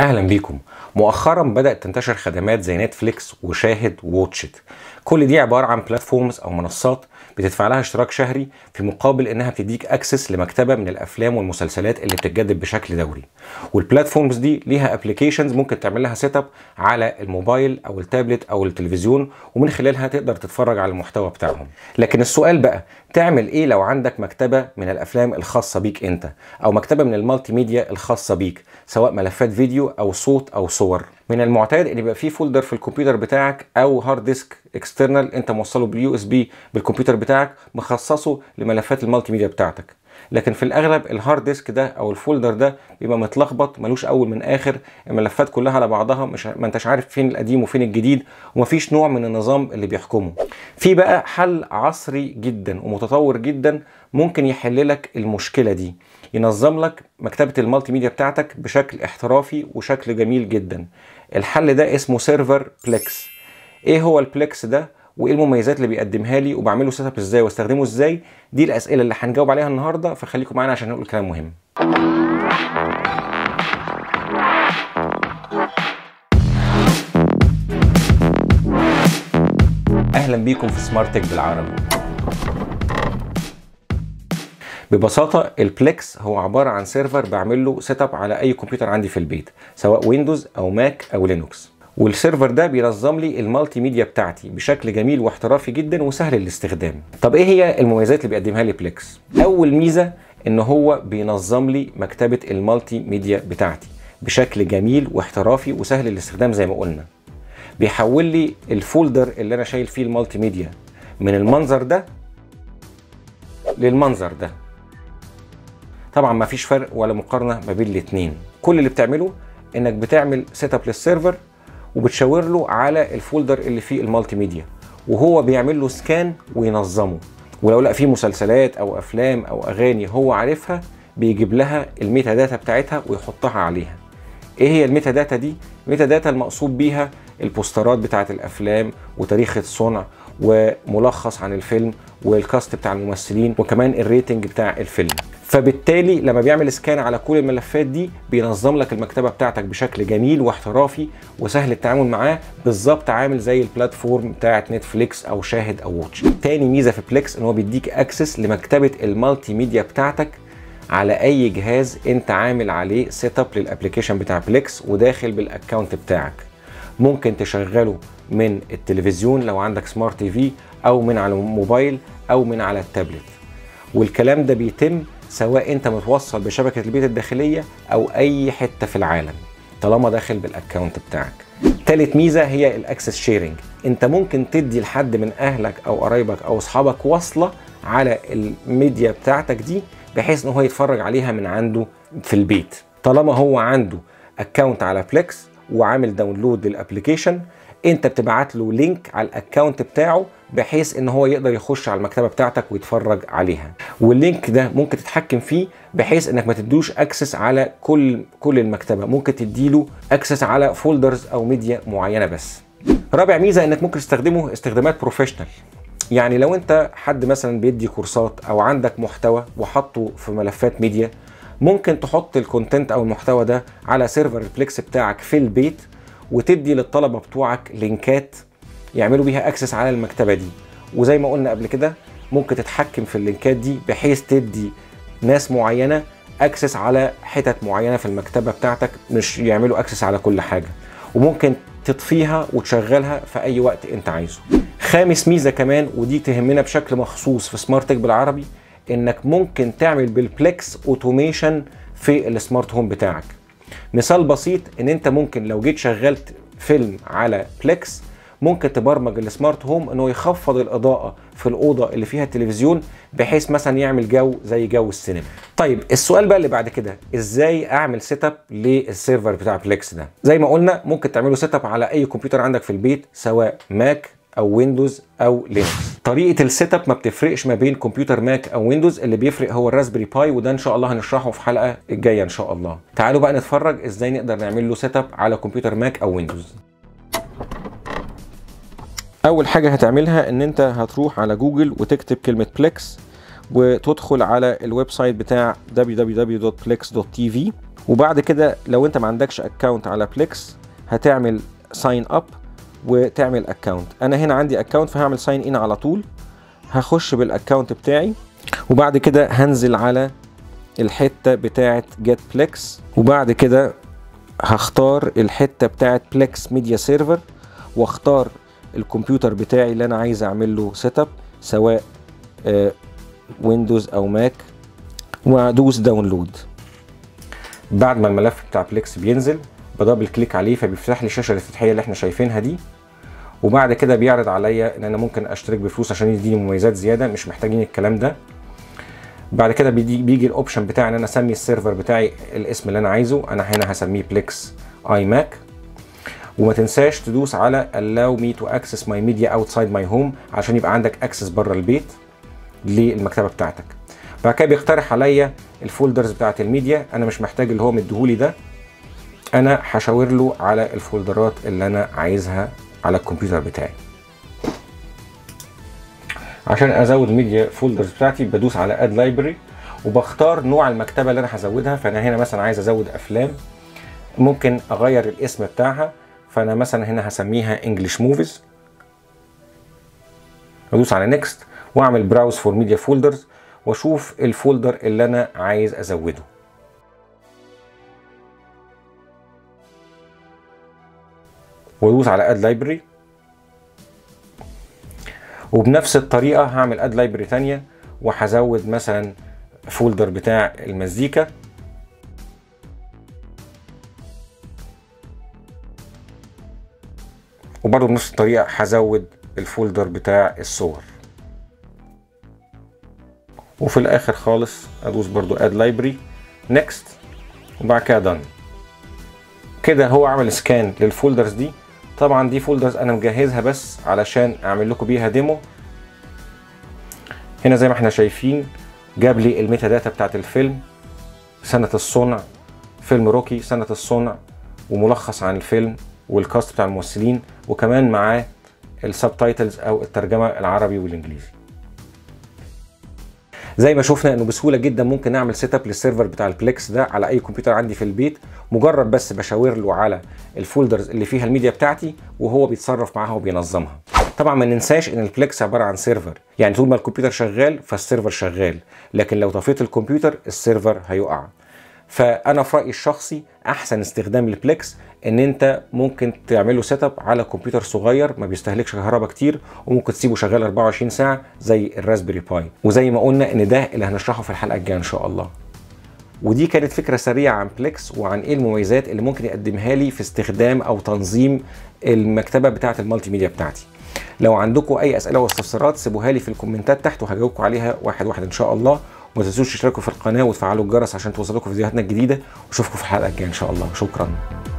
اهلا بيكم مؤخرا بدات تنتشر خدمات زي نتفليكس وشاهد ووتشت كل دي عباره عن بلاتفورمز او منصات بتدفع لها اشتراك شهري في مقابل انها بتديك اكسس لمكتبه من الافلام والمسلسلات اللي بتتجدد بشكل دوري والبلاتفورمز دي ليها ابلكيشنز ممكن تعمل لها سيت اب على الموبايل او التابلت او التلفزيون ومن خلالها تقدر تتفرج على المحتوى بتاعهم لكن السؤال بقى تعمل ايه لو عندك مكتبه من الافلام الخاصه بيك انت او مكتبه من المالتي ميديا الخاصه بيك سواء ملفات فيديو او صوت او صور من المعتاد ان يبقى في فولدر في الكمبيوتر بتاعك او هارد ديسك اكسترنال انت موصله باليو اس بي بالكمبيوتر بتاعك مخصصه لملفات المالتي ميديا بتاعتك لكن في الاغلب الهارد ديسك ده او الفولدر ده بيبقى متلخبط ملوش اول من اخر الملفات كلها على بعضها مش ما انتش عارف فين القديم وفين الجديد ومفيش نوع من النظام اللي بيحكمه في بقى حل عصري جدا ومتطور جدا ممكن يحل لك المشكله دي ينظم لك مكتبه المالتي ميديا بتاعتك بشكل احترافي وشكل جميل جدا الحل ده اسمه سيرفر بليكس ايه هو البليكس ده وايه المميزات اللي بيقدمها لي وبعمله سيت اب ازاي واستخدمه ازاي دي الاسئله اللي هنجاوب عليها النهارده فخليكم معانا عشان نقول كلام مهم اهلا بيكم في سمارت تك بالعربي ببساطه البليكس هو عباره عن سيرفر بعمل له سيت اب على اي كمبيوتر عندي في البيت سواء ويندوز او ماك او لينوكس والسيرفر ده بينظم لي المالتي ميديا بتاعتي بشكل جميل واحترافي جدا وسهل الاستخدام طب ايه هي المميزات اللي بيقدمها لي بليكس اول ميزه ان هو بينظم لي مكتبه المالتي ميديا بتاعتي بشكل جميل واحترافي وسهل الاستخدام زي ما قلنا بيحول لي الفولدر اللي انا شايل فيه المالتي ميديا من المنظر ده للمنظر ده طبعا ما فيش فرق ولا مقارنه ما بين الاثنين كل اللي بتعمله انك بتعمل سيت اب للسيرفر وبتشاور له على الفولدر اللي فيه المالتي ميديا وهو بيعمل له سكان وينظمه ولو لقى فيه مسلسلات او افلام او اغاني هو عارفها بيجيب لها الميتا داتا بتاعتها ويحطها عليها ايه هي الميتا داتا دي الميتا داتا المقصود بيها البوسترات بتاعت الافلام وتاريخ الصنع وملخص عن الفيلم والكاست بتاع الممثلين وكمان الريتنج بتاع الفيلم فبالتالي لما بيعمل سكان على كل الملفات دي بينظم لك المكتبه بتاعتك بشكل جميل واحترافي وسهل التعامل معاه بالظبط عامل زي البلاتفورم بتاعت نتفليكس او شاهد او واتش تاني ميزه في بليكس ان هو بيديك اكسس لمكتبه المالتي ميديا بتاعتك على اي جهاز انت عامل عليه سيت اب للابلكيشن بتاع بليكس وداخل بالاكونت بتاعك ممكن تشغله من التلفزيون لو عندك سمارت تي في او من على الموبايل او من على التابلت والكلام ده بيتم سواء انت متوصل بشبكه البيت الداخليه او اي حته في العالم طالما داخل بالاكونت بتاعك تالت ميزه هي الاكسس شيرنج انت ممكن تدي لحد من اهلك او قرايبك او اصحابك وصله على الميديا بتاعتك دي بحيث ان هو يتفرج عليها من عنده في البيت طالما هو عنده اكونت على بليكس وعامل داونلود للابلكيشن انت بتبعت له لينك على الاكونت بتاعه بحيث ان هو يقدر يخش على المكتبه بتاعتك ويتفرج عليها واللينك ده ممكن تتحكم فيه بحيث انك ما تدوش اكسس على كل كل المكتبه ممكن تديله اكسس على فولدرز او ميديا معينه بس رابع ميزه انك ممكن تستخدمه استخدامات بروفيشنال يعني لو انت حد مثلا بيدي كورسات او عندك محتوى وحطه في ملفات ميديا ممكن تحط الكونتنت او المحتوى ده على سيرفر البليكس بتاعك في البيت وتدي للطلبه بتوعك لينكات يعملوا بيها اكسس على المكتبه دي وزي ما قلنا قبل كده ممكن تتحكم في اللينكات دي بحيث تدي ناس معينه اكسس على حتت معينه في المكتبه بتاعتك مش يعملوا اكسس على كل حاجه وممكن تطفيها وتشغلها في اي وقت انت عايزه خامس ميزه كمان ودي تهمنا بشكل مخصوص في سمارت تك بالعربي انك ممكن تعمل بالبليكس اوتوميشن في السمارت هوم بتاعك مثال بسيط ان انت ممكن لو جيت شغلت فيلم على بليكس ممكن تبرمج السمارت هوم انه يخفض الاضاءه في الاوضه اللي فيها التلفزيون بحيث مثلا يعمل جو زي جو السينما طيب السؤال بقى اللي بعد كده ازاي اعمل سيت اب للسيرفر بتاع بليكس ده زي ما قلنا ممكن تعمله سيت اب على اي كمبيوتر عندك في البيت سواء ماك او ويندوز او لينكس طريقه السيت اب ما بتفرقش ما بين كمبيوتر ماك او ويندوز اللي بيفرق هو الراسبري باي وده ان شاء الله هنشرحه في حلقه الجايه ان شاء الله تعالوا بقى نتفرج ازاي نقدر نعمل له سيت اب على كمبيوتر ماك او ويندوز اول حاجه هتعملها ان انت هتروح على جوجل وتكتب كلمه بليكس وتدخل على الويب سايت بتاع www.plex.tv وبعد كده لو انت ما عندكش اكونت على بليكس هتعمل ساين اب وتعمل اكونت انا هنا عندي اكونت فهعمل ساين ان على طول هخش بالاكونت بتاعي وبعد كده هنزل على الحته بتاعه جيت بليكس وبعد كده هختار الحته بتاعه بليكس ميديا سيرفر واختار الكمبيوتر بتاعي اللي انا عايز اعمل له سيت اب سواء ويندوز او ماك وادوس داونلود بعد ما الملف بتاع بليكس بينزل بدبل كليك عليه فبيفتح لي الشاشه الافتتاحيه اللي احنا شايفينها دي وبعد كده بيعرض عليا ان انا ممكن اشترك بفلوس عشان يديني مميزات زياده مش محتاجين الكلام ده بعد كده بيجي, بيجي الاوبشن بتاع ان انا اسمي السيرفر بتاعي الاسم اللي انا عايزه انا هنا هسميه بليكس اي ماك وما تنساش تدوس على allow me to access my media outside my home عشان يبقى عندك اكسس بره البيت للمكتبه بتاعتك بعد كده بيقترح عليا الفولدرز بتاعت الميديا انا مش محتاج اللي هو مديهولي ده انا هشاور له على الفولدرات اللي انا عايزها على الكمبيوتر بتاعي عشان ازود الميديا فولدرز بتاعتي بدوس على اد لايبرري وبختار نوع المكتبه اللي انا هزودها فانا هنا مثلا عايز ازود افلام ممكن اغير الاسم بتاعها فانا مثلا هنا هسميها انجلش موفيز ادوس على نيكست واعمل براوز فور ميديا فولدرز واشوف الفولدر اللي انا عايز ازوده وادوس على اد لايبرري وبنفس الطريقه هعمل اد لايبرري ثانيه وهزود مثلا فولدر بتاع المزيكا وبرضه بنفس الطريقه هزود الفولدر بتاع الصور وفي الاخر خالص ادوس برضو اد لايبرري نيكست وبعد كده دان كده هو عمل سكان للفولدرز دي طبعا دي فولدرز انا مجهزها بس علشان اعمل لكم بيها ديمو هنا زي ما احنا شايفين جاب لي الميتا داتا بتاعت الفيلم سنة الصنع فيلم روكي سنة الصنع وملخص عن الفيلم والكاست بتاع الممثلين وكمان معاه السبتايتلز او الترجمة العربي والانجليزي زي ما شفنا انه بسهوله جدا ممكن نعمل سيت اب للسيرفر بتاع البليكس ده على اي كمبيوتر عندي في البيت مجرد بس بشاور له على الفولدرز اللي فيها الميديا بتاعتي وهو بيتصرف معاها وبينظمها طبعا ما ننساش ان البليكس عباره عن سيرفر يعني طول ما الكمبيوتر شغال فالسيرفر شغال لكن لو طفيت الكمبيوتر السيرفر هيقع فانا في رايي الشخصي احسن استخدام للبليكس ان انت ممكن تعمله سيت اب على كمبيوتر صغير ما بيستهلكش كهرباء كتير وممكن تسيبه شغال 24 ساعه زي الراسبيري باي وزي ما قلنا ان ده اللي هنشرحه في الحلقه الجايه ان شاء الله ودي كانت فكره سريعه عن بليكس وعن ايه المميزات اللي ممكن يقدمها لي في استخدام او تنظيم المكتبه بتاعه المالتي ميديا بتاعتي لو عندكم اي اسئله واستفسارات سيبوها لي في الكومنتات تحت وهجاوبكم عليها واحد واحد ان شاء الله وما تنسوش تشتركوا في القناه وتفعلوا الجرس عشان توصلكم فيديوهاتنا الجديده واشوفكم في الحلقه الجايه ان شاء الله شكرا